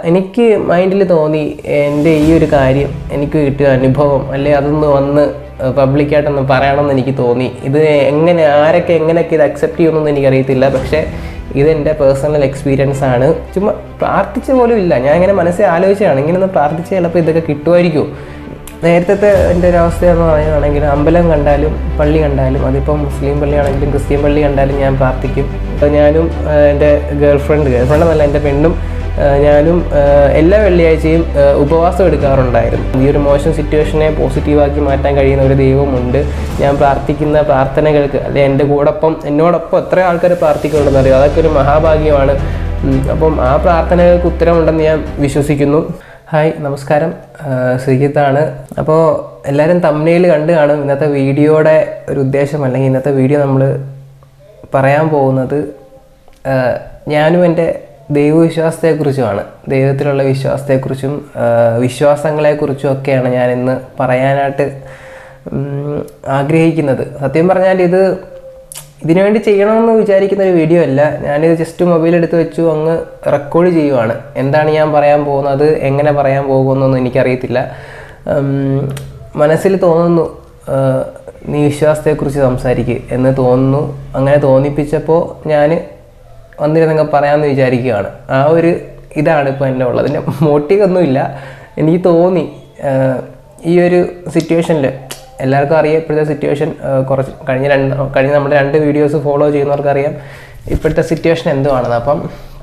എനിക്ക് മൈൻഡിൽ തോന്നി എൻ്റെ ഈ ഒരു കാര്യം എനിക്ക് കിട്ടിയ അനുഭവം അല്ലെ അതൊന്ന് വന്ന് പബ്ലിക്കായിട്ടൊന്ന് പറയണമെന്ന് എനിക്ക് തോന്നി ഇത് എങ്ങനെ ആരൊക്കെ എങ്ങനെയൊക്കെ ഇത് അക്സെപ്റ്റ് ചെയ്യുമെന്നൊന്നും എനിക്കറിയത്തില്ല പക്ഷേ ഇതെൻ്റെ പേഴ്സണൽ എക്സ്പീരിയൻസ് ആണ് ചുമ്മാ പ്രാർത്ഥിച്ച പോലും ഇല്ല ഞാൻ ഇങ്ങനെ മനസ്സിൽ ആലോചിച്ചാണ് ഇങ്ങനെ ഒന്ന് പ്രാർത്ഥിച്ച് ചിലപ്പോൾ ഇതൊക്കെ കിട്ടുമായിരിക്കും നേരത്തെ എൻ്റെ ഒരു അവസ്ഥ എന്ന് പറയുകയാണെങ്കിൽ അമ്പലം കണ്ടാലും പള്ളി കണ്ടാലും അതിപ്പം മുസ്ലിം പള്ളിയാണെങ്കിലും ക്രിസ്ത്യൻ പള്ളി കണ്ടാലും ഞാൻ പ്രാർത്ഥിക്കും ഞാനും ആ, എൻ്റെ ഗേൾ ഫ്രണ്ട് ഗേൾ ഫ്രണ്ട് എന്നല്ല എൻ്റെ പെണ്ണും ആ, ഞാനും ആ, എല്ലാ വെള്ളിയാഴ്ചയും ആ, ഉപവാസം എടുക്കാറുണ്ടായിരുന്നു ഈ ഒരു മോശം സിറ്റുവേഷനെ പോസിറ്റീവാക്കി മാറ്റാൻ കഴിയുന്ന ഒരു ദൈവമുണ്ട് ഞാൻ പ്രാർത്ഥിക്കുന്ന പ്രാർത്ഥനകൾക്ക് അല്ലെ എൻ്റെ കൂടൊപ്പം എന്നോടൊപ്പം എത്ര ആൾക്കാർ പ്രാർത്ഥിക്കുന്നുണ്ടെന്ന് അറിയാം അതൊക്കെ ഒരു മഹാഭാഗ്യമാണ് ഉം, അപ്പം ആ പ്രാർത്ഥനകൾക്ക് ഉത്തരമുണ്ടെന്ന് ഞാൻ വിശ്വസിക്കുന്നു ഹായ് നമസ്കാരം ആഹ് ശ്രീജിത്താണ് അപ്പോൾ എല്ലാവരും തമ്മിൽ കണ്ട് കാണും ഇന്നത്തെ വീഡിയോയുടെ ഒരു ഉദ്ദേശം അല്ലെങ്കിൽ ഇന്നത്തെ വീഡിയോ നമ്മൾ പറയാൻ പോകുന്നത് ആഹ് ഞാനും എൻ്റെ ദൈവവിശ്വാസത്തെക്കുറിച്ചുമാണ് ദൈവത്തിലുള്ള വിശ്വാസത്തെക്കുറിച്ചും ആഹ് വിശ്വാസങ്ങളെക്കുറിച്ചും ഒക്കെയാണ് ഞാൻ ഇന്ന് പറയാനായിട്ട് ഉം, ആഗ്രഹിക്കുന്നത് സത്യം പറഞ്ഞാൽ ഇത് ഇതിനുവേണ്ടി ചെയ്യണമെന്ന് വിചാരിക്കുന്ന ഒരു വീഡിയോ അല്ല ഞാനിത് ജസ്റ്റ് മൊബൈൽ എടുത്ത് വെച്ചു അങ്ങ് റെക്കോർഡ് ചെയ്യുവാണ് എന്താണ് ഞാൻ പറയാൻ പോകുന്നത് എങ്ങനെ പറയാൻ പോകുമെന്നൊന്നും എനിക്കറിയത്തില്ല ഉം, മനസ്സിൽ തോന്നുന്നു ആ, നീ വിശ്വാസത്തെക്കുറിച്ച് സംസാരിക്കുക എന്ന് തോന്നുന്നു അങ്ങനെ തോന്നിപ്പിച്ചപ്പോൾ ഞാൻ വന്നിരുന്നങ്ങ് പറയാമെന്ന് വിചാരിക്കുകയാണ് ആ ഒരു ഇതാണ് ഇപ്പോൾ എൻ്റെ ഉള്ളത് എൻ്റെ മോട്ടീവ് ഒന്നുമില്ല എനിക്ക് തോന്നി ആ, ഈ ഒരു സിറ്റുവേഷനിൽ എല്ലാവർക്കും അറിയാം ഇപ്പോഴത്തെ സിറ്റുവേഷൻ കുറച്ച് കഴിഞ്ഞ രണ്ട് കഴിഞ്ഞ നമ്മുടെ രണ്ട് വീഡിയോസ് ഫോളോ ചെയ്യുന്നവർക്കറിയാം ഇപ്പോഴത്തെ സിറ്റുവേഷൻ എന്തുവാണെന്ന് അപ്പം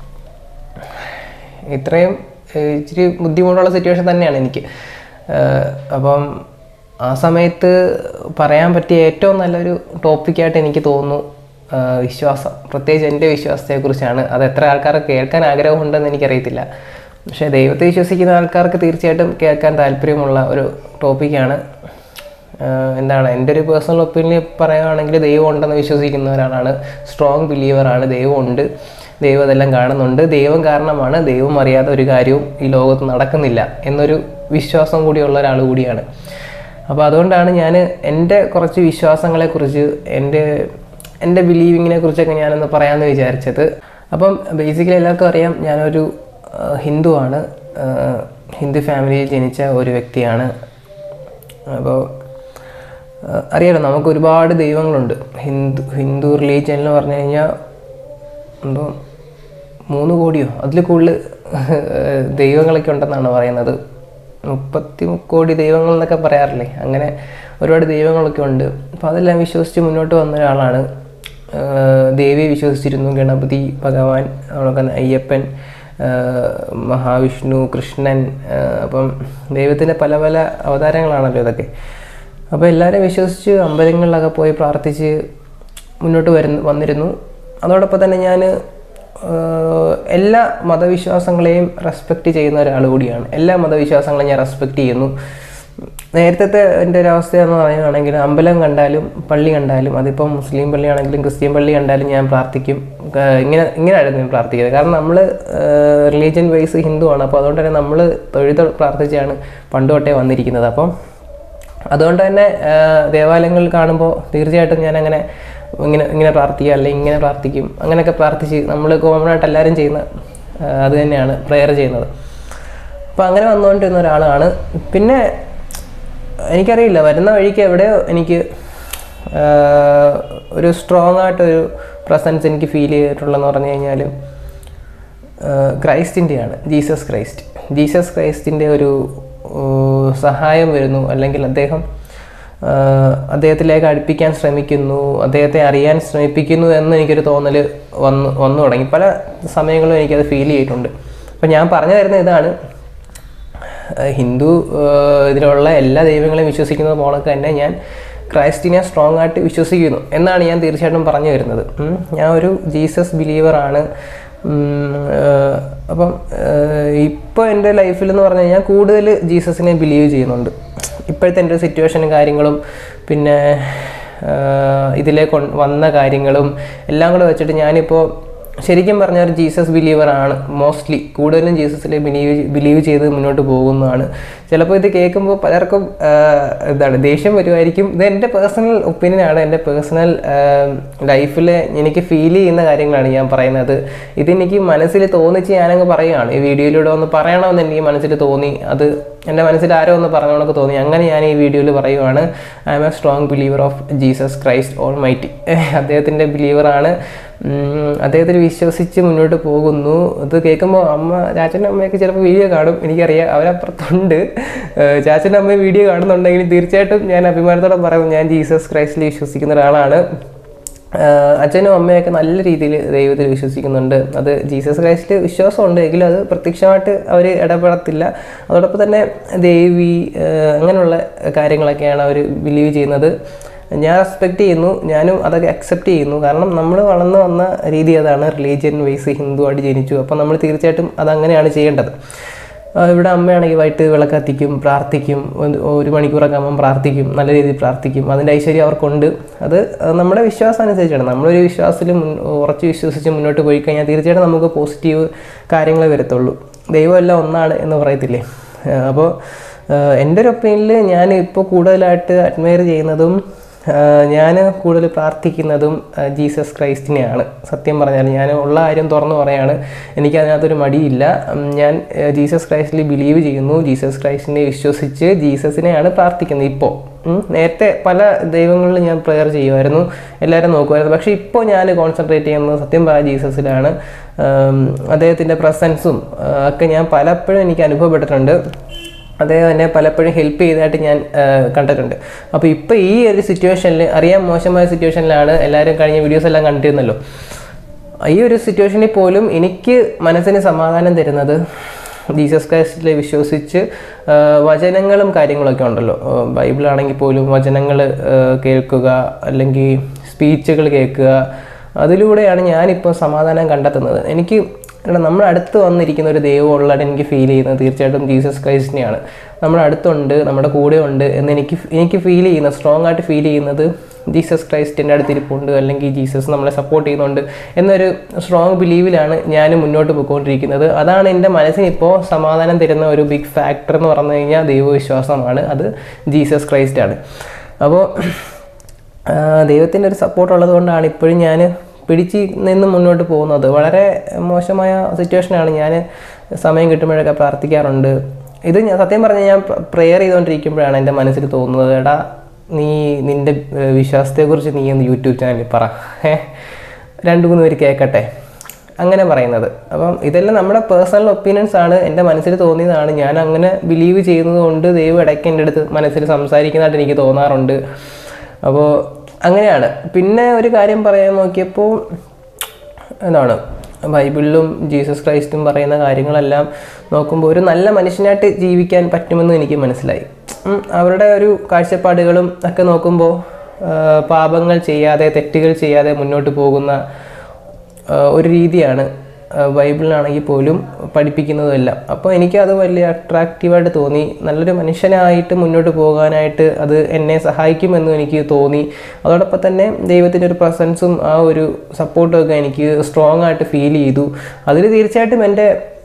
ഇത്രയും ഏഹ്, ഇച്ചിരി ബുദ്ധിമുട്ടുള്ള സിറ്റുവേഷൻ തന്നെയാണ് എനിക്ക് ഏഹ്, അപ്പം ആ സമയത്ത് പറയാൻ പറ്റിയ ഏറ്റവും നല്ലൊരു ടോപ്പിക്കായിട്ട് എനിക്ക് തോന്നുന്നു ഏഹ്, വിശ്വാസം പ്രത്യേകിച്ച് എൻ്റെ വിശ്വാസത്തെക്കുറിച്ചാണ് അത് എത്ര ആൾക്കാർക്ക് കേൾക്കാൻ ആഗ്രഹമുണ്ടെന്ന് എനിക്കറിയത്തില്ല പക്ഷേ ദൈവത്തെ വിശ്വസിക്കുന്ന ആൾക്കാർക്ക് തീർച്ചയായിട്ടും കേൾക്കാൻ താല്പര്യമുള്ള ഒരു ടോപ്പിക്കാണ് ആഹ് എന്താണ് എൻ്റെ ഒരു പേഴ്സണൽ ഒപ്പീനിയൻ പറയുകയാണെങ്കിൽ ദൈവം ഉണ്ടെന്ന് വിശ്വസിക്കുന്ന ഒരാളാണ് സ്ട്രോങ് ബിലീവറാണ് ദൈവമുണ്ട് ദൈവം അതെല്ലാം കാണുന്നുണ്ട് ദൈവം കാരണമാണ് ദൈവം അറിയാതെ ഒരു കാര്യവും ഈ ലോകത്ത് നടക്കുന്നില്ല എന്നൊരു വിശ്വാസം കൂടിയുള്ള ഒരാൾ കൂടിയാണ് അപ്പോൾ അതുകൊണ്ടാണ് ഞാൻ എൻ്റെ കുറച്ച് വിശ്വാസങ്ങളെക്കുറിച്ച് എൻ്റെ എൻ്റെ ബിലീവിങ്ങിനെ കുറിച്ചൊക്കെ ഞാനൊന്ന് പറയാമെന്ന് വിചാരിച്ചത് അപ്പം ബേസിക്കലി എല്ലാവർക്കും അറിയാം ഞാനൊരു ആഹ് ഹിന്ദുവാണ് ആഹ് ഹിന്ദു ഫാമിലിയിൽ ജനിച്ച ഒരു വ്യക്തിയാണ് അപ്പോൾ അറിയാലോ നമുക്ക് ഒരുപാട് ദൈവങ്ങളുണ്ട് ഹിന്ദു ഹിന്ദു റിലീജിയനിൽ പറഞ്ഞു കഴിഞ്ഞാൽ എന്തോ മൂന്ന് കോടിയോ അതിൽ കൂടുതൽ ദൈവങ്ങളൊക്കെ ഉണ്ടെന്നാണ് പറയുന്നത് മുപ്പത്തി കോടി ദൈവങ്ങൾ എന്നൊക്കെ പറയാറില്ലേ അങ്ങനെ ഒരുപാട് ദൈവങ്ങളൊക്കെ ഉണ്ട് അപ്പോൾ അതെല്ലാം വിശ്വസിച്ച് മുന്നോട്ട് വന്ന ഒരാളാണ് ആഹ് ദേവിയെ വിശ്വസിച്ചിരുന്നു ഗണപതി ഭഗവാൻ നമ്മളൊക്കെ അയ്യപ്പൻ ആഹ് മഹാവിഷ്ണു കൃഷ്ണൻ ആഹ് അപ്പം ദൈവത്തിൻ്റെ പല പല അവതാരങ്ങളാണല്ലോ ഇതൊക്കെ അപ്പോൾ എല്ലാവരും വിശ്വസിച്ച് അമ്പലങ്ങളിലൊക്കെ പോയി പ്രാർത്ഥിച്ച് മുന്നോട്ട് വരുന്നു വന്നിരുന്നു അതോടൊപ്പം തന്നെ ഞാൻ എല്ലാ മതവിശ്വാസങ്ങളെയും റെസ്പെക്റ്റ് ചെയ്യുന്ന ഒരാൾ കൂടിയാണ് എല്ലാ മതവിശ്വാസങ്ങളെയും ഞാൻ റെസ്പെക്റ്റ് ചെയ്യുന്നു നേരത്തെ എൻ്റെ ഒരു അവസ്ഥ എന്ന് പറയുകയാണെങ്കിൽ അമ്പലം കണ്ടാലും പള്ളി കണ്ടാലും അതിപ്പം മുസ്ലിം പള്ളിയാണെങ്കിലും ക്രിസ്ത്യൻ പള്ളി കണ്ടാലും ഞാൻ പ്രാർത്ഥിക്കും ക- ഇങ്ങനെ ഇങ്ങനെയായിരുന്നു ഞാൻ പ്രാർത്ഥിക്കുന്നത് കാരണം നമ്മൾ റിലീജിയൻ വൈസ് ഹിന്ദുവാണ് അപ്പോൾ അതുകൊണ്ട് തന്നെ നമ്മൾ തൊഴുത പ്രാർത്ഥിച്ചാണ് പണ്ട് തൊട്ടേ വന്നിരിക്കുന്നത് അപ്പം അതുകൊണ്ട് തന്നെ ആ, ദേവാലയങ്ങളിൽ കാണുമ്പോൾ തീർച്ചയായിട്ടും ഞാൻ അങ്ങനെ ഇങ്ങനെ ഇങ്ങനെ പ്രാർത്ഥിക്കുക അല്ലെങ്കിൽ ഇങ്ങനെ പ്രാർത്ഥിക്കും അങ്ങനെയൊക്കെ പ്രാർത്ഥിച്ച് നമ്മൾ കോമൺ ആയിട്ട് എല്ലാവരും ചെയ്യുന്ന ആ, അത് തന്നെയാണ് പ്രെയർ ചെയ്യുന്നത് അപ്പോൾ അങ്ങനെ വന്നുകൊണ്ടിരുന്ന ഒരാളാണ് പിന്നെ എനിക്കറിയില്ല വരുന്ന വഴിക്ക് എവിടെയോ എനിക്ക് ആ, ഒരു സ്ട്രോങ് ആയിട്ടൊരു പ്രസൻസ് എനിക്ക് ഫീൽ ചെയ്തിട്ടുള്ളതെന്ന് പറഞ്ഞു കഴിഞ്ഞാൽ ക്രൈസ്റ്റിൻ്റെയാണ് ജീസസ് ക്രൈസ്റ്റ് ജീസസ് ക്രൈസ്റ്റിൻ്റെ ഒരു ഏഹ്, സഹായം വരുന്നു അല്ലെങ്കിൽ അദ്ദേഹം ഏഹ്, അദ്ദേഹത്തിലേക്ക് അടുപ്പിക്കാൻ ശ്രമിക്കുന്നു അദ്ദേഹത്തെ അറിയാൻ ശ്രമിപ്പിക്കുന്നു എന്ന് എനിക്കൊരു തോന്നൽ വന്നു വന്നു തുടങ്ങി പല സമയങ്ങളും എനിക്കത് ഫീൽ ചെയ്തിട്ടുണ്ട് അപ്പം ഞാൻ പറഞ്ഞു തരുന്ന ഇതാണ് ഏഹ് ഹിന്ദു ഏഹ് ഇതിലുള്ള എല്ലാ ദൈവങ്ങളെയും വിശ്വസിക്കുന്നത് പോലൊക്കെ തന്നെ ഞാൻ ക്രൈസ്റ്റിനെ സ്ട്രോങ് ആയിട്ട് വിശ്വസിക്കുന്നു എന്നാണ് ഞാൻ തീർച്ചയായിട്ടും പറഞ്ഞു വരുന്നത് ഉം. ഞാൻ ഒരു ജീസസ് ബിലീവറാണ് അപ്പം ഇപ്പോൾ എൻ്റെ ലൈഫിൽ എന്ന് പറഞ്ഞു കഴിഞ്ഞാൽ കൂടുതൽ ജീസസിനെ ബിലീവ് ചെയ്യുന്നുണ്ട് ഇപ്പോഴത്തെ എൻ്റെ സിറ്റുവേഷനും കാര്യങ്ങളും പിന്നെ ആഹ് ഇതിലേക്ക് കൊ- വന്ന കാര്യങ്ങളും എല്ലാം കൂടെ വെച്ചിട്ട് ഞാനിപ്പോൾ ശരിക്കും പറഞ്ഞാൽ ഒരു ജീസസ് ബിലീവർ ആണ് മോസ്റ്റ്ലി കൂടുതലും ജീസസിൽ ബിലീവ് ബിലീവ് ചെയ്ത് മുന്നോട്ട് പോകുന്നതാണ് ചിലപ്പോൾ ഇത് കേൾക്കുമ്പോൾ പലർക്കും ആഹ്, എന്താണ് ദേഷ്യം വരുമായിരിക്കും ഇത് എൻ്റെ പേഴ്സണൽ ഒപ്പീനിയൻ ആണ് എൻ്റെ പേഴ്സണൽ ലൈഫിൽ എനിക്ക് ഫീൽ ചെയ്യുന്ന കാര്യങ്ങളാണ് ഞാൻ പറയുന്നത് ഇതെനിക്ക് മനസ്സിൽ തോന്നിച്ച് ഞാനങ്ങ് പറയുകയാണ് ഈ വീഡിയോയിലൂടെ ഒന്ന് പറയണമെന്ന് എനിക്ക് മനസ്സിൽ തോന്നി അത് എൻ്റെ മനസ്സിൽ ആരോ ഒന്ന് പറഞ്ഞോണക്ക് തോന്നി അങ്ങനെ ഞാൻ ഈ വീഡിയോയിൽ പറയുവാണ് I am a strong believer of Jesus Christ almighty അദ്ദേഹത്തിൻ്റെ ബിലീവറാണ് അദ്ദേഹത്തിൽ വിശ്വസിച്ച് മുന്നോട്ട് പോകുന്നു ഇത് കേൾക്കുമ്പോൾ അമ്മ ചാച്ചൻ്റെ അമ്മയൊക്കെ ചിലപ്പോൾ വീഡിയോ കാണും എനിക്കറിയാം അവരപ്പുറത്തുണ്ട് ഏഹ് ചാച്ചൻ്റെ അമ്മ വീഡിയോ കാണുന്നുണ്ടെങ്കിൽ തീർച്ചയായിട്ടും ഞാൻ അഭിമാനത്തോടെ പറയുന്നു ഞാൻ ജീസസ് ക്രൈസ്റ്റിൽ വിശ്വസിക്കുന്ന ഒരാളാണ് ആഹ് അച്ഛനും അമ്മയൊക്കെ നല്ല രീതിയിൽ ദൈവത്തിൽ വിശ്വസിക്കുന്നുണ്ട് അത് ജീസസ് ക്രൈസ്റ്റിൽ വിശ്വാസമുണ്ട് എങ്കിലും അത് പ്രത്യക്ഷമായിട്ട് അവർ ഇടപെടത്തില്ല അതോടൊപ്പം തന്നെ ദേവി ആഹ് അങ്ങനെയുള്ള കാര്യങ്ങളൊക്കെയാണ് അവർ ബിലീവ് ചെയ്യുന്നത് ഞാൻ റെസ്പെക്റ്റ് ചെയ്യുന്നു ഞാനും അതൊക്കെ അക്സെപ്റ്റ് ചെയ്യുന്നു കാരണം നമ്മൾ വളർന്നു വന്ന രീതി അതാണ് റിലീജിയൻ വൈസ് ഹിന്ദു ആയിട്ട് ജനിച്ചു അപ്പോൾ നമ്മൾ തീർച്ചയായിട്ടും അതങ്ങനെയാണ് ചെയ്യേണ്ടത് ആ, ഇവിടെ അമ്മയാണെങ്കിൽ വൈകിട്ട് വിളക്ക് കത്തിക്കും പ്രാർത്ഥിക്കും ഒരു- ഒരു മണിക്കൂറൊക്കെ ആകുമ്പം പ്രാർത്ഥിക്കും നല്ല രീതിയിൽ പ്രാർത്ഥിക്കും അതിൻ്റെ ഐശ്വര്യം അവർക്കുണ്ട് അത് നമ്മുടെ വിശ്വാസം അനുസരിച്ചാണ് നമ്മളൊരു വിശ്വാസത്തിൽ മുൻ ഉറച്ച് വിശ്വസിച്ച് മുന്നോട്ട് പോയി കഴിഞ്ഞാൽ തീർച്ചയായിട്ടും നമുക്ക് പോസിറ്റീവ് കാര്യങ്ങളെ വരത്തുള്ളൂ ദൈവമെല്ലാം ഒന്നാണ് എന്ന് പറയത്തില്ലേ അപ്പോൾ എൻ്റെ ഒരു ഒപ്പീനിയനിൽ ഞാൻ ഇപ്പോൾ കൂടുതലായിട്ട് അഡ്മയർ ചെയ്യുന്നതും ഞാൻ കൂടുതൽ പ്രാർത്ഥിക്കുന്നതും ആ, ജീസസ് ക്രൈസ്റ്റിനെയാണ് സത്യം പറഞ്ഞാൽ ഞാൻ ഉള്ള കാര്യം തുറന്നു പറയാണ് എനിക്ക് അതിനകത്തൊരു മടിയില്ല ഉം, ഞാൻ ആ, ജീസസ് ക്രൈസ്റ്റിൽ ബിലീവ് ചെയ്യുന്നു ജീസസ് ക്രൈസ്റ്റിനെ വിശ്വസിച്ച് ജീസസിനെയാണ് പ്രാർത്ഥിക്കുന്നത് ഇപ്പോൾ ഉം, നേരത്തെ പല ദൈവങ്ങളിലും ഞാൻ പ്രെയർ ചെയ്യുമായിരുന്നു എല്ലാവരും നോക്കുമായിരുന്നു പക്ഷേ ഇപ്പോൾ ഞാൻ കോൺസെൻട്രേറ്റ് ചെയ്യുന്നത് സത്യം പറയാൻ ജീസസിലാണ് ഉം, അദ്ദേഹത്തിൻ്റെ പ്രസൻസും ഒക്കെ ഞാൻ പലപ്പോഴും എനിക്ക് അനുഭവപ്പെട്ടിട്ടുണ്ട് അദ്ദേഹം എന്നെ പലപ്പോഴും ഹെൽപ്പ് ചെയ്തതായിട്ട് ഞാൻ ആ, കണ്ടിട്ടുണ്ട് അപ്പോൾ ഇപ്പോൾ ഈ ഒരു സിറ്റുവേഷനിൽ അറിയാൻ മോശമായ സിറ്റുവേഷനിലാണ് എല്ലാവരും കഴിഞ്ഞ വീഡിയോസ് എല്ലാം കണ്ടിരുന്നല്ലോ ഈ ഒരു സിറ്റുവേഷനിൽ പോലും എനിക്ക് മനസ്സിന് സമാധാനം തരുന്നത് ജീസസ് ക്രൈസ്റ്റിൽ വിശ്വസിച്ച് ആ, വചനങ്ങളും കാര്യങ്ങളൊക്കെ ഉണ്ടല്ലോ ആ, ബൈബിളാണെങ്കിൽ പോലും വചനങ്ങൾ കേൾക്കുക അല്ലെങ്കിൽ സ്പീച്ചുകൾ കേൾക്കുക അതിലൂടെയാണ് ഞാനിപ്പോൾ സമാധാനം കണ്ടെത്തുന്നത് എനിക്ക് കാരണം നമ്മുടെ അടുത്ത് വന്നിരിക്കുന്ന ഒരു ദൈവം ഉള്ളതായിട്ട് എനിക്ക് ഫീൽ ചെയ്യുന്നത് തീർച്ചയായിട്ടും ജീസസ് ക്രൈസ്റ്റിനെയാണ് നമ്മുടെ അടുത്തുണ്ട് നമ്മുടെ കൂടെ ഉണ്ട് എന്ന് എനിക്ക് എനിക്ക് ഫീൽ ചെയ്യുന്നത് സ്ട്രോങ് ആയിട്ട് ഫീൽ ചെയ്യുന്നത് ജീസസ് ക്രൈസ്റ്റിൻ്റെ അടുത്തിരിപ്പുണ്ട് അല്ലെങ്കിൽ ജീസസ് നമ്മളെ സപ്പോർട്ട് ചെയ്യുന്നുണ്ട് എന്നൊരു സ്ട്രോങ് ബിലീവിലാണ് ഞാൻ മുന്നോട്ട് പോയിക്കൊണ്ടിരിക്കുന്നത് അതാണ് എൻ്റെ മനസ്സിന് ഇപ്പോൾ സമാധാനം തരുന്ന ഒരു ബിഗ് ഫാക്ടർ എന്ന് പറഞ്ഞു കഴിഞ്ഞാൽ ദൈവവിശ്വാസമാണ് അത് ജീസസ് ക്രൈസ്റ്റ് ആണ് അപ്പോൾ ദൈവത്തിൻ്റെ ഒരു സപ്പോർട്ട് ഉള്ളത് കൊണ്ടാണ് ഇപ്പോഴും ഞാൻ പിടിച്ച് നിന്ന് മുന്നോട്ട് പോകുന്നത് വളരെ മോശമായ സിറ്റുവേഷനാണ് ഞാൻ സമയം കിട്ടുമ്പോഴൊക്കെ പ്രാർത്ഥിക്കാറുണ്ട് ഇത് ഞാൻ സത്യം പറഞ്ഞാൽ ഞാൻ പ്രെയർ ചെയ്തുകൊണ്ടിരിക്കുമ്പോഴാണ് എൻ്റെ മനസ്സിൽ തോന്നുന്നത് എടാ നീ നിൻ്റെ ഏഹ്, വിശ്വാസത്തെക്കുറിച്ച് നീ ഒന്ന് യൂട്യൂബ് ചാനലിൽ പറ ഏ രണ്ട് മൂന്ന് പേര് കേൾക്കട്ടെ അങ്ങനെ പറയുന്നത് അപ്പം ഇതെല്ലാം നമ്മുടെ പേഴ്സണൽ ഒപ്പീനിയൻസ് ആണ് എൻ്റെ മനസ്സിൽ തോന്നിയതാണ് ഞാൻ അങ്ങനെ ബിലീവ് ചെയ്യുന്നത് കൊണ്ട് ദൈവം ഇടയ്ക്ക് എൻ്റെ അടുത്ത് മനസ്സിൽ സംസാരിക്കുന്നതായിട്ട് എനിക്ക് തോന്നാറുണ്ട് അപ്പോൾ അങ്ങനെയാണ് പിന്നെ ഒരു കാര്യം പറയാൻ നോക്കിയപ്പോൾ എന്താണ് ബൈബിളിലും ജീസസ് ക്രൈസ്റ്റും പറയുന്ന കാര്യങ്ങളെല്ലാം നോക്കുമ്പോൾ ഒരു നല്ല മനുഷ്യനായിട്ട് ജീവിക്കാൻ പറ്റുമെന്ന് എനിക്ക് മനസ്സിലായി ഉം, അവരുടെ ഒരു കാഴ്ചപ്പാടുകളും ഒക്കെ നോക്കുമ്പോൾ ആ, പാപങ്ങൾ ചെയ്യാതെ തെറ്റുകൾ ചെയ്യാതെ മുന്നോട്ട് പോകുന്ന ആ, ഒരു രീതിയാണ് ആ, ബൈബിളിലാണെങ്കിൽ പോലും പഠിപ്പിക്കുന്നതെല്ലാം അപ്പോൾ എനിക്കത് വലിയ അട്രാക്റ്റീവായിട്ട് തോന്നി നല്ലൊരു മനുഷ്യനായിട്ട് മുന്നോട്ട് പോകാനായിട്ട് അത് എന്നെ സഹായിക്കുമെന്നും എനിക്ക് തോന്നി അതോടൊപ്പം തന്നെ ദൈവത്തിൻ്റെ ഒരു പ്രസൻസും ആ ഒരു സപ്പോർട്ടും ഒക്കെ എനിക്ക് സ്ട്രോങ് ആയിട്ട് ഫീൽ ചെയ്തു അതിൽ തീർച്ചയായിട്ടും എൻ്റെ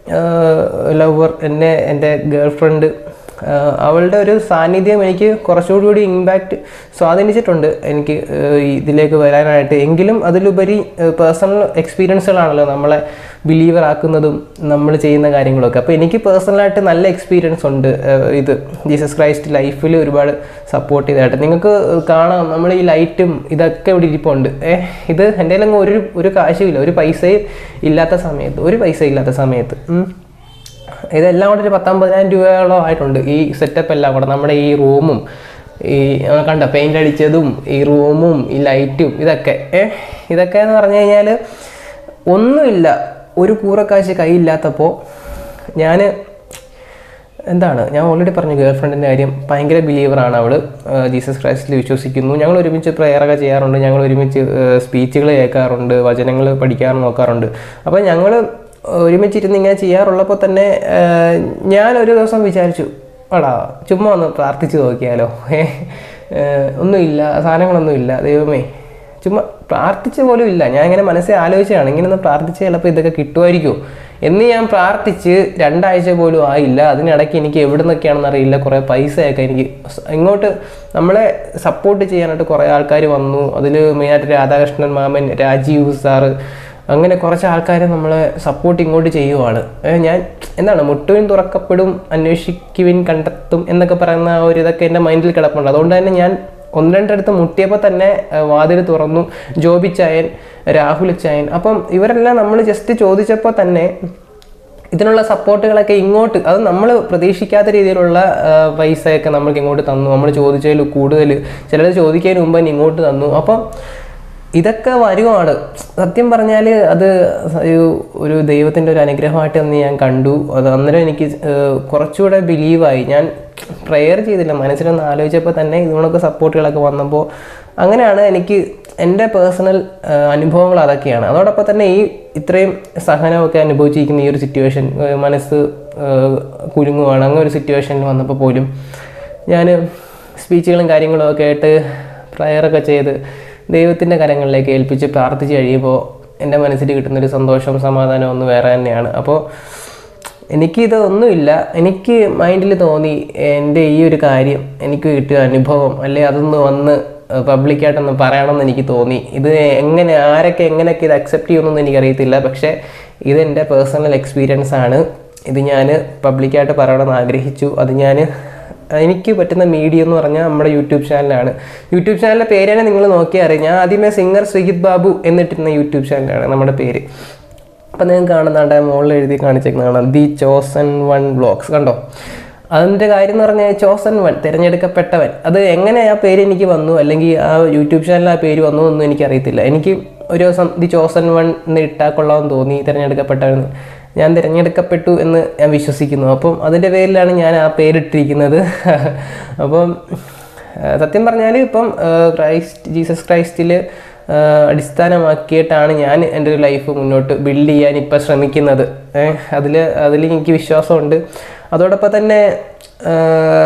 ലവർ എന്നെ എൻ്റെ ഗേൾ ഫ്രണ്ട് ആഹ് അവളുടെ ഒരു സാന്നിധ്യം എനിക്ക് കുറച്ചുകൂടി കൂടി ഇമ്പാക്റ്റ് സ്വാധീനിച്ചിട്ടുണ്ട് എനിക്ക് ആഹ് ഈ ഇതിലേക്ക് വരാനായിട്ട് എങ്കിലും അതിലുപരി പേഴ്സണൽ എക്സ്പീരിയൻസുകളാണല്ലോ നമ്മളെ ബിലീവർ ആക്കുന്നതും നമ്മൾ ചെയ്യുന്ന കാര്യങ്ങളൊക്കെ അപ്പോൾ എനിക്ക് പേഴ്സണലായിട്ട് നല്ല എക്സ്പീരിയൻസ് ഉണ്ട് ആഹ് ഇത് ജീസസ് ക്രൈസ്റ്റ് ലൈഫിൽ ഒരുപാട് സപ്പോർട്ട് ചെയ്തതായിട്ട് നിങ്ങൾക്ക് കാണാം നമ്മൾ ഈ ലൈറ്റും ഇതൊക്കെ ഇവിടെ ഇരിപ്പുണ്ട് ഏഹ് ഇത് എൻ്റെ കയ്യിലങ്ങ് ഒരു ഒരു കാശുമില്ല ഒരു പൈസയും ഇല്ലാത്ത സമയത്ത് ഒരു പൈസ ഇല്ലാത്ത സമയത്ത് ഉം. ഇതെല്ലാം കൂടെ ഒരു പത്തൊമ്പതിനായിരം രൂപയോളം ആയിട്ടുണ്ട് ഈ സെറ്റപ്പ് എല്ലാം കൂടെ നമ്മുടെ ഈ റൂമും ഈ ആ, കണ്ട പെയിൻ്റ് അടിച്ചതും ഈ റൂമും ഈ ലൈറ്റും ഇതൊക്കെ ഏ ഇതൊക്കെ എന്ന് പറഞ്ഞു കഴിഞ്ഞാൽ ഒന്നുമില്ല ഒരു കൂറക്കാശ് കയ്യില്ലാത്തപ്പോൾ ഞാൻ എന്താണ് ഞാൻ ഓൾറെഡി പറഞ്ഞു ഗേൾ ഫ്രണ്ടിൻ്റെ കാര്യം ഭയങ്കര ബിലീവറാണ് അവൾ ജീസസ് ക്രൈസ്റ്റിൽ വിശ്വസിക്കുന്നു ഞങ്ങൾ ഒരുമിച്ച് പ്രെയറൊക്കെ ചെയ്യാറുണ്ട് ഞങ്ങൾ ഒരുമിച്ച് സ്പീച്ചുകൾ കേൾക്കാറുണ്ട് വചനങ്ങൾ പഠിക്കാറ് നോക്കാറുണ്ട് അപ്പോൾ ഞങ്ങൾ ഒരുമിച്ചിരുന്ന് ഇങ്ങനെ ചെയ്യാറുള്ളപ്പോൾ തന്നെ ആ, ഞാൻ ഒരു ദിവസം വിചാരിച്ചു എടാ ചുമ്മാ ഒന്ന് പ്രാർത്ഥിച്ച് നോക്കിയാലോ ഏ ഒന്നുമില്ല സാധനങ്ങളൊന്നുമില്ല ദൈവമേ ചുമ്മാ പ്രാർത്ഥിച്ച പോലും ഇല്ല ഞാൻ ഇങ്ങനെ മനസ്സിൽ ആലോചിച്ചാണ് ഇങ്ങനെ ഒന്ന് പ്രാർത്ഥിച്ച് ചിലപ്പോൾ ഇതൊക്കെ കിട്ടുമായിരിക്കുമോ എന്ന് ഞാൻ പ്രാർത്ഥിച്ച് രണ്ടാഴ്ച പോലും ആയില്ല അതിനിടയ്ക്ക് എനിക്ക് എവിടെ നിന്നൊക്കെയാണെന്ന് അറിയില്ല കുറേ പൈസയൊക്കെ എനിക്ക് സ- ഇങ്ങോട്ട് നമ്മളെ സപ്പോർട്ട് ചെയ്യാനായിട്ട് കുറേ ആൾക്കാർ വന്നു അതിൽ മെയിനായിട്ട് രാധാകൃഷ്ണൻ മാമൻ രാജീവ് സാറ് അങ്ങനെ കുറച്ച് ആൾക്കാർ നമ്മളെ സപ്പോർട്ട് ഇങ്ങോട്ട് ചെയ്യുവാണ് ഏ, ഞാൻ എന്താണ് മുട്ടുവിൻ തുറക്കപ്പെടും അന്വേഷിക്കുവിൻ കണ്ടെത്തും എന്നൊക്കെ പറയുന്ന ആ ഒരു ഇതൊക്കെ എൻ്റെ മൈൻഡിൽ കിടപ്പുണ്ട് അതുകൊണ്ട് തന്നെ ഞാൻ ഒന്ന് രണ്ടിടത്ത് മുട്ടിയപ്പോൾ തന്നെ വാതിൽ തുറന്നു ജോബി ചായൻ രാഹുൽ ചായൻ അപ്പം ഇവരെല്ലാം നമ്മൾ ജസ്റ്റ് ചോദിച്ചപ്പോൾ തന്നെ ഇതിനുള്ള സപ്പോർട്ടുകളൊക്കെ ഇങ്ങോട്ട് അത് നമ്മൾ പ്രതീക്ഷിക്കാത്ത രീതിയിലുള്ള ആ, പൈസയൊക്കെ നമ്മൾക്ക് ഇങ്ങോട്ട് തന്നു നമ്മൾ ചോദിച്ചതിൽ കൂടുതൽ ചിലർ ചോദിക്കുന്നതിന് മുമ്പ് തന്നെ ഇങ്ങോട്ട് തന്നു അപ്പം ഇതൊക്കെ വരുവാണ് സത്യം പറഞ്ഞാൽ അത് ഒരു ഒരു ദൈവത്തിൻ്റെ ഒരു അനുഗ്രഹമായിട്ട് അന്ന് ഞാൻ കണ്ടു അത് അന്നേരം എനിക്ക് ഏഹ്, കുറച്ചുകൂടെ ബിലീവായി ഞാൻ പ്രെയർ ചെയ്തില്ല മനസ്സിലൊന്ന് ആലോചിച്ചപ്പോൾ തന്നെ ഇതുകൊണ്ടൊക്കെ സപ്പോർട്ടുകളൊക്കെ വന്നപ്പോൾ അങ്ങനെയാണ് എനിക്ക് എൻ്റെ പേഴ്സണൽ അനുഭവങ്ങൾ അതൊക്കെയാണ് അതോടൊപ്പം തന്നെ ഈ ഇത്രയും സഹനമൊക്കെ അനുഭവിച്ചിരിക്കുന്ന ഈ ഒരു സിറ്റുവേഷൻ മനസ്സ് ഏഹ്, കുലുങ്ങുവാണ് അങ്ങനെ ഒരു സിറ്റുവേഷനിൽ വന്നപ്പോൾ പോലും ഞാൻ സ്പീച്ചുകളും കാര്യങ്ങളും ഒക്കെ ആയിട്ട് പ്രയറൊക്കെ ചെയ്ത് ദൈവത്തിൻ്റെ കരങ്ങളിലേക്ക് ഏൽപ്പിച്ച് പ്രാർത്ഥിച്ച് കഴിയുമ്പോൾ എൻ്റെ മനസ്സിൽ കിട്ടുന്നൊരു സന്തോഷവും സമാധാനവും ഒന്ന് വേറെ തന്നെയാണ് അപ്പോൾ എനിക്കിത് ഒന്നുമില്ല എനിക്ക് മൈൻഡിൽ തോന്നി എൻ്റെ ഈ ഒരു കാര്യം എനിക്ക് കിട്ടിയ അനുഭവം അല്ലെ അതൊന്ന് വന്ന് പബ്ലിക്കായിട്ടൊന്ന് പറയണമെന്ന് എനിക്ക് തോന്നി ഇത് എങ്ങനെ ആരൊക്കെ എങ്ങനെയൊക്കെ ഇത് അക്സെപ്റ്റ് ചെയ്യുമെന്നൊന്നും എനിക്കറിയത്തില്ല പക്ഷേ ഇത് എൻ്റെ പേഴ്സണൽ എക്സ്പീരിയൻസ് ആണ് ഇത് ഞാൻ പബ്ലിക്കായിട്ട് പറയണമെന്ന് ആഗ്രഹിച്ചു അത് ഞാൻ എനിക്ക് പറ്റുന്ന മീഡിയ എന്ന് പറഞ്ഞാൽ നമ്മുടെ യൂട്യൂബ് ചാനലാണ് യൂട്യൂബ് ചാനലിൻ്റെ പേര് തന്നെ നിങ്ങൾ നോക്കിയാൽ അറിയാം ഞാൻ ആദ്യമേ സിംഗർ ശ്രീജിത് ബാബു എന്നിട്ടിരുന്ന യൂട്യൂബ് ചാനലാണ് നമ്മുടെ പേര് അപ്പം നിങ്ങൾക്ക് കാണുന്നുണ്ട് മുകളിൽ എഴുതി കാണിച്ചേക്കുന്നതാണ് ദി ചോസൺ വൺ വ്ളോഗ്സ് കണ്ടോ അതിൻ്റെ കാര്യം എന്ന് പറഞ്ഞാൽ ചോസൺ വൺ തിരഞ്ഞെടുക്കപ്പെട്ടവൻ അത് എങ്ങനെ ആ പേര് എനിക്ക് വന്നു അല്ലെങ്കിൽ ആ യൂട്യൂബ് ചാനൽ ആ പേര് വന്നു എന്നൊന്നും എനിക്കറിയത്തില്ല എനിക്ക് ഒരു ദിവസം ദി ചോസൺ വൺ എന്ന് ഇട്ടാൽ കൊള്ളാമെന്ന് തോന്നി തിരഞ്ഞെടുക്കപ്പെട്ടവൻ ഞാൻ തിരഞ്ഞെടുക്കപ്പെട്ടു എന്ന് ഞാൻ വിശ്വസിക്കുന്നു അപ്പം അതിൻ്റെ പേരിലാണ് ഞാൻ ആ പേരിട്ടിരിക്കുന്നത് അപ്പം ആ, സത്യം പറഞ്ഞാൽ ഇപ്പം ആ, ക്രൈസ്റ്റ് ജീസസ് ക്രൈസ്റ്റിൽ അടിസ്ഥാനമാക്കിയിട്ടാണ് ഞാൻ എൻ്റെ ഒരു ലൈഫ് മുന്നോട്ട് ബിൽഡ് ചെയ്യാൻ ഇപ്പം ശ്രമിക്കുന്നത് അതിൽ അതിൽ എനിക്ക് വിശ്വാസമുണ്ട് അതോടൊപ്പം തന്നെ ആ,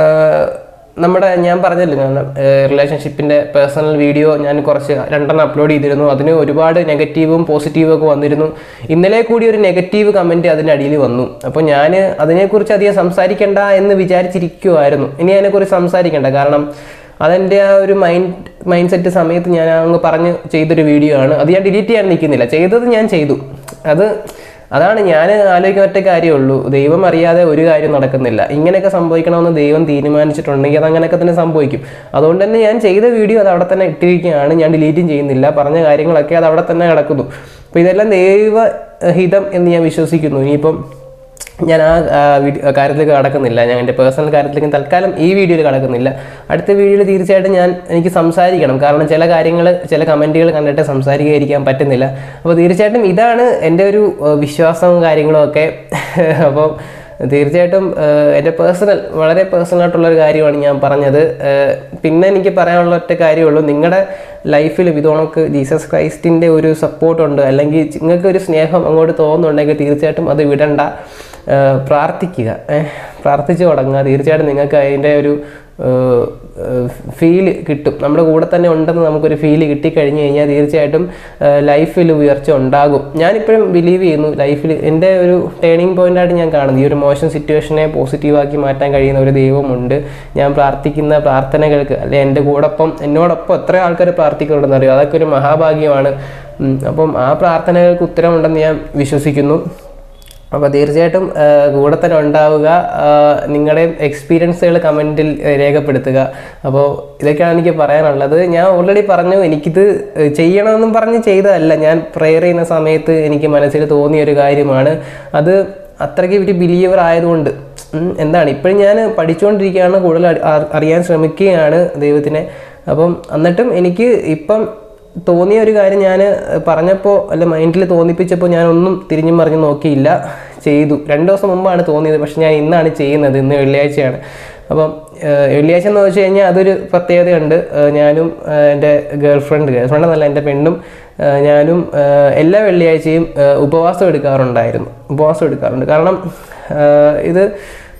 നമ്മുടെ ഞാൻ പറഞ്ഞല്ലോ ഞാൻ റിലേഷൻഷിപ്പിൻ്റെ പേഴ്സണൽ വീഡിയോ ഞാൻ കുറച്ച് രണ്ടെണ്ണം അപ്ലോഡ് ചെയ്തിരുന്നു അതിന് ഒരുപാട് നെഗറ്റീവും പോസിറ്റീവും ഒക്കെ വന്നിരുന്നു ഇന്നലെ കൂടി ഒരു നെഗറ്റീവ് കമൻറ്റ് അതിനടിയിൽ വന്നു അപ്പോൾ ഞാൻ അതിനെക്കുറിച്ച് അധികം സംസാരിക്കേണ്ട എന്ന് വിചാരിച്ചിരിക്കുമായിരുന്നു ഇനി അതിനെക്കുറിച്ച് സംസാരിക്കേണ്ട കാരണം അതെൻ്റെ ആ ഒരു മൈൻഡ് മൈൻഡ് സെറ്റ് സമയത്ത് ഞാൻ അങ്ങ് പറഞ്ഞ് ചെയ്തൊരു വീഡിയോ ആണ് അത് ഞാൻ ഡിലീറ്റ് ചെയ്യാൻ നിൽക്കുന്നില്ല ചെയ്തത് ഞാൻ ചെയ്തു അത് അതാണ് ഞാൻ ആലോചിക്കുന്ന ഒറ്റ കാര്യമുള്ളൂ ദൈവം അറിയാതെ ഒരു കാര്യം നടക്കുന്നില്ല ഇങ്ങനെയൊക്കെ സംഭവിക്കണമെന്ന് ദൈവം തീരുമാനിച്ചിട്ടുണ്ടെങ്കിൽ അത് അങ്ങനെയൊക്കെ തന്നെ സംഭവിക്കും അതുകൊണ്ട് തന്നെ ഞാൻ ചെയ്ത വീഡിയോ അത് അവിടെ തന്നെ ഇട്ടിരിക്കുകയാണ് ഞാൻ ഡിലീറ്റും ചെയ്യുന്നില്ല പറഞ്ഞ കാര്യങ്ങളൊക്കെ അത് അവിടെ തന്നെ കിടക്കുന്നു അപ്പോൾ ഇതെല്ലാം ദൈവഹിതം എന്ന് ഞാൻ വിശ്വസിക്കുന്നു ഇനിയിപ്പം ഞാൻ ആ ആ, വീഡിയോ കാര്യത്തിലേക്ക് കടക്കുന്നില്ല ഞാൻ എൻ്റെ പേഴ്സണൽ കാര്യത്തിലേക്ക് തൽക്കാലം ഈ വീഡിയോയിൽ കടക്കുന്നില്ല അടുത്ത വീഡിയോയിൽ തീർച്ചയായിട്ടും ഞാൻ എനിക്ക് സംസാരിക്കണം കാരണം ചില കാര്യങ്ങൾ ചില കമൻറ്റുകൾ കണ്ടിട്ട് സംസാരിക്കാതിരിക്കാൻ പറ്റുന്നില്ല അപ്പോൾ തീർച്ചയായിട്ടും ഇതാണ് എൻ്റെ ഒരു ആ, വിശ്വാസവും കാര്യങ്ങളും ഒക്കെ അപ്പോൾ തീർച്ചയായിട്ടും ആ, എൻ്റെ പേഴ്സണൽ വളരെ പേഴ്സണൽ ആയിട്ടുള്ള ഒരു കാര്യമാണ് ഞാൻ പറഞ്ഞത് ആ, പിന്നെ എനിക്ക് പറയാനുള്ള ഒറ്റ കാര്യമുള്ളൂ നിങ്ങളുടെ ലൈഫിൽ ഇതോണക്ക് ജീസസ് ക്രൈസ്റ്റിൻ്റെ ഒരു സപ്പോർട്ടുണ്ട് അല്ലെങ്കിൽ നിങ്ങൾക്ക് ഒരു സ്നേഹം അങ്ങോട്ട് തോന്നുന്നുണ്ടെങ്കിൽ തീർച്ചയായിട്ടും അത് വിടണ്ട ആ, പ്രാർത്ഥിക്കുക ഏഹ്, പ്രാർത്ഥിച്ചു തുടങ്ങുക തീർച്ചയായിട്ടും നിങ്ങൾക്ക് അതിൻ്റെ ഒരു ഫീല് കിട്ടും നമ്മുടെ കൂടെ തന്നെ ഉണ്ടെന്ന് നമുക്കൊരു ഫീല് കിട്ടിക്കഴിഞ്ഞ് കഴിഞ്ഞാൽ തീർച്ചയായിട്ടും ലൈഫിൽ ഉയർച്ച ഉണ്ടാകും ഞാനിപ്പോഴും ബിലീവ് ചെയ്യുന്നു ലൈഫിൽ എൻ്റെ ഒരു ടേണിംഗ് പോയിൻ്റായിട്ട് ഞാൻ കാണുന്നു ഈ ഒരു മോശം സിറ്റുവേഷനെ പോസിറ്റീവാക്കി മാറ്റാൻ കഴിയുന്ന ഒരു ദൈവമുണ്ട് ഞാൻ പ്രാർത്ഥിക്കുന്ന പ്രാർത്ഥനകൾക്ക് അല്ലെ എൻ്റെ കൂടൊപ്പം എന്നോടൊപ്പം എത്ര ആൾക്കാർ പ്രാർത്ഥിക്കുന്നുണ്ടെന്ന് അറിയോ അതൊക്കെ ഒരു മഹാഭാഗ്യമാണ് ഉം, അപ്പം ആ പ്രാർത്ഥനകൾക്ക് ഉത്തരമുണ്ടെന്ന് ഞാൻ വിശ്വസിക്കുന്നു അപ്പോൾ തീർച്ചയായിട്ടും ആ, കൂടെ തന്നെ ഉണ്ടാവുക ആ, നിങ്ങളുടെ എക്സ്പീരിയൻസുകൾ കമൻറ്റിൽ രേഖപ്പെടുത്തുക അപ്പോൾ ഇതൊക്കെയാണ് എനിക്ക് പറയാനുള്ളത് ഞാൻ ഓൾറെഡി പറഞ്ഞു എനിക്കിത് ചെയ്യണമെന്നും പറഞ്ഞ് ചെയ്തതല്ല ഞാൻ പ്രെയർ ചെയ്യുന്ന സമയത്ത് എനിക്ക് മനസ്സിൽ തോന്നിയ ഒരു കാര്യമാണ് അത് അത്രയ്ക്ക് ഒരു ബിലീവർ ആയതുകൊണ്ട് ഉം, എന്താണ് ഇപ്പോഴും ഞാൻ പഠിച്ചുകൊണ്ടിരിക്കുകയാണ് കൂടുതൽ അറി- അറി- അറിയാൻ ശ്രമിക്കുകയാണ് ദൈവത്തിനെ അപ്പം എന്നിട്ടും എനിക്ക് ഇപ്പം തോന്നിയ ഒരു കാര്യം ഞാൻ പറഞ്ഞപ്പോൾ അല്ല മൈൻഡിൽ തോന്നിപ്പിച്ചപ്പോൾ ഞാൻ ഒന്നും തിരിഞ്ഞും മറിഞ്ഞും നോക്കിയില്ല ചെയ്തു രണ്ട് ദിവസം മുമ്പാണ് തോന്നിയത് പക്ഷെ ഞാൻ ഇന്നാണ് ചെയ്യുന്നത് ഇന്ന് വെള്ളിയാഴ്ചയാണ് അപ്പം ഏഹ്, വെള്ളിയാഴ്ച എന്ന് വെച്ച് കഴിഞ്ഞാൽ അതൊരു പ്രത്യേകതയുണ്ട് ഏഹ്, ഞാനും ഏഹ്, എൻ്റെ ഗേൾ ഫ്രണ്ട് ഗേൾ ഫ്രണ്ട് എന്നല്ല എൻ്റെ പെണ്ണും ഏഹ്, ഞാനും ഏഹ്, എല്ലാ വെള്ളിയാഴ്ചയും ഏഹ്, ഉപവാസം എടുക്കാറുണ്ടായിരുന്നു ഉപവാസം എടുക്കാറുണ്ട് കാരണം ഏഹ്, ഇത്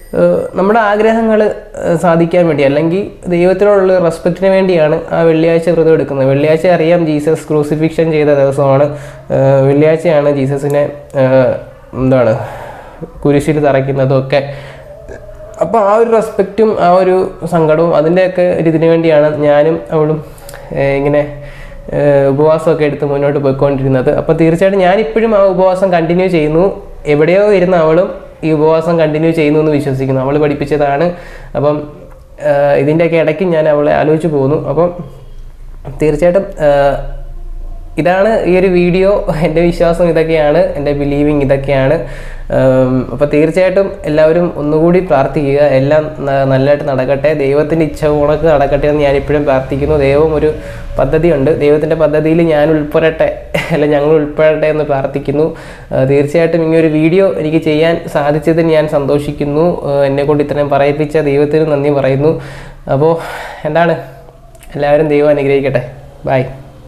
ഏഹ് നമ്മുടെ ആഗ്രഹങ്ങൾ സാധിക്കാൻ വേണ്ടി അല്ലെങ്കിൽ ദൈവത്തിനോടുള്ള റെസ്പെക്റ്റിന് വേണ്ടിയാണ് ആ വെള്ളിയാഴ്ച വ്രതം എടുക്കുന്നത് വെള്ളിയാഴ്ച അറിയാം ജീസസ് ക്രൂസിഫിക്ഷൻ ചെയ്ത ദിവസമാണ് ഏഹ് വെള്ളിയാഴ്ചയാണ് ജീസസിനെ ഏഹ് എന്താണ് കുരിശിൽ തറയ്ക്കുന്നതും ഒക്കെ അപ്പോൾ ആ ഒരു റെസ്പെക്റ്റും ആ ഒരു സങ്കടവും അതിൻ്റെയൊക്കെ ഒരു ഇതിനു വേണ്ടിയാണ് ഞാനും അവളും ഏഹ് ഇങ്ങനെ ഏഹ് ഉപവാസമൊക്കെ എടുത്ത് മുന്നോട്ട് പോയിക്കൊണ്ടിരുന്നത് അപ്പോൾ തീർച്ചയായിട്ടും ഞാനിപ്പോഴും ആ ഉപവാസം കണ്ടിന്യൂ ചെയ്യുന്നു എവിടെയോ ഇരുന്ന അവളും ഈ ഉപവാസം കണ്ടിന്യൂ ചെയ്യുന്നു എന്ന് വിശ്വസിക്കുന്നു അവൾ പഠിപ്പിച്ചതാണ് അപ്പം ഏഹ് ഇതിൻ്റെയൊക്കെ ഇടയ്ക്ക് ഞാൻ അവളെ ആലോചിച്ച് പോകുന്നു അപ്പം തീർച്ചയായിട്ടും ഏഹ് ഇതാണ് ഈ ഒരു വീഡിയോ എൻ്റെ വിശ്വാസം ഇതൊക്കെയാണ് എൻ്റെ ബിലീവിങ് ഇതൊക്കെയാണ് അപ്പോൾ തീർച്ചയായിട്ടും എല്ലാവരും ഒന്നുകൂടി പ്രാർത്ഥിക്കുക എല്ലാം ന- നല്ലതായിട്ട് നടക്കട്ടെ ദൈവത്തിൻ്റെ ഇച്ഛ ഉണക്ക് നടക്കട്ടെ എന്ന് ഞാൻ ഇപ്പോഴും പ്രാർത്ഥിക്കുന്നു ദൈവം ഒരു പദ്ധതിയുണ്ട് ദൈവത്തിൻ്റെ പദ്ധതിയിൽ ഞാൻ ഉൾപ്പെടട്ടെ അല്ല ഞങ്ങൾ ഉൾപ്പെടട്ടെ എന്ന് പ്രാർത്ഥിക്കുന്നു ആ, തീർച്ചയായിട്ടും ഇങ്ങനെ ഒരു വീഡിയോ എനിക്ക് ചെയ്യാൻ സാധിച്ചതിൽ ഞാൻ സന്തോഷിക്കുന്നു എന്നെ കൊണ്ട് ഇത്രയും പറയിപ്പിച്ച ദൈവത്തിന് നന്ദി പറയുന്നു അപ്പോൾ എന്താണ് എല്ലാവരും ദൈവം അനുഗ്രഹിക്കട്ടെ ബൈ